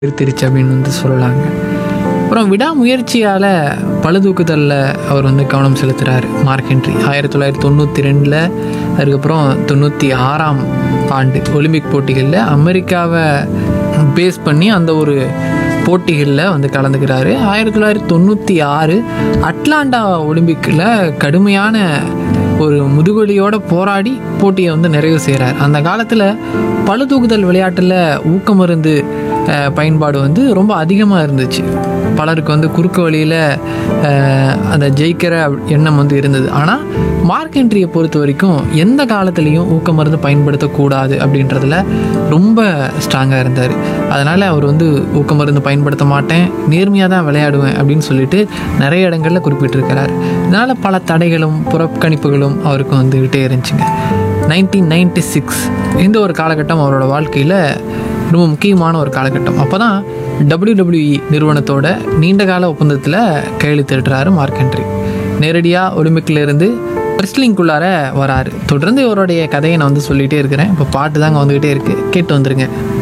நிறுத்திருச்சு அப்படின்னு வந்து சொல்லலாங்க அப்புறம் விடாமுயற்சியால் பளுதூக்குதலில் அவர் வந்து கவனம் செலுத்துகிறார் மார்க்கென்ட்ரி ஆயிரத்தி தொள்ளாயிரத்தி தொண்ணூற்றி ரெண்டில் அதுக்கப்புறம் தொண்ணூற்றி ஆறாம் ஆண்டு ஒலிம்பிக் போட்டிகளில் அமெரிக்காவை பேஸ் பண்ணி அந்த ஒரு போட்டிகளில் வந்து கலந்துக்கிறாரு ஆயிரத்தி தொள்ளாயிரத்தி தொண்ணூற்றி ஆறு அட்லாண்டா ஒலிம்பிக்கில் கடுமையான ஒரு முதுகொலியோட போராடி போட்டியை வந்து நிறைவு செய்கிறார் அந்த காலத்தில் பளுதூக்குதல் விளையாட்டில் ஊக்கமருந்து அஹ், பயன்பாடு வந்து ரொம்ப அதிகமாக இருந்துச்சு பலருக்கு வந்து குறுக்கு வழியில் அந்த ஜெயிக்கிற எண்ணம் வந்து இருந்தது ஆனால் மார்க்கென்ட்ரியை பொறுத்த வரைக்கும் எந்த காலத்துலேயும் ஊக்கமருந்து பயன்படுத்தக்கூடாது அப்படின்றதுல ரொம்ப ஸ்ட்ராங்காக இருந்தார் அதனால் அவர் வந்து ஊக்கமருந்து பயன்படுத்த மாட்டேன் நேர்மையாக தான் விளையாடுவேன் அப்படின்னு சொல்லிட்டு நிறைய இடங்களில் குறிப்பிட்டிருக்கிறார் இதனால் பல தடைகளும் புறக்கணிப்புகளும் அவருக்கு வந்துக்கிட்டே இருந்துச்சுங்க நைன்டீன் நைன்டி சிக்ஸ் இந்த ஒரு காலகட்டம் அவரோட வாழ்க்கையில் ரொம்ப முக்கியமான ஒரு காலகட்டம் அப்போ தான் டபிள்யூடபிள்யூஇ நிறுவனத்தோட நீண்டகால ஒப்பந்தத்தில் கையெழுத்திடுறாரு மார்க்கென்ட்ரி நேரடியாக ஒலிம்பிக்ல இருந்து ரெஸ்லிங்குள்ளார வராரு தொடர்ந்து இவருடைய கதையை நான் வந்து சொல்லிகிட்டே இருக்கிறேன் இப்போ பாட்டு தாங்க வந்துக்கிட்டே இருக்குது கேட்டு வந்துருங்க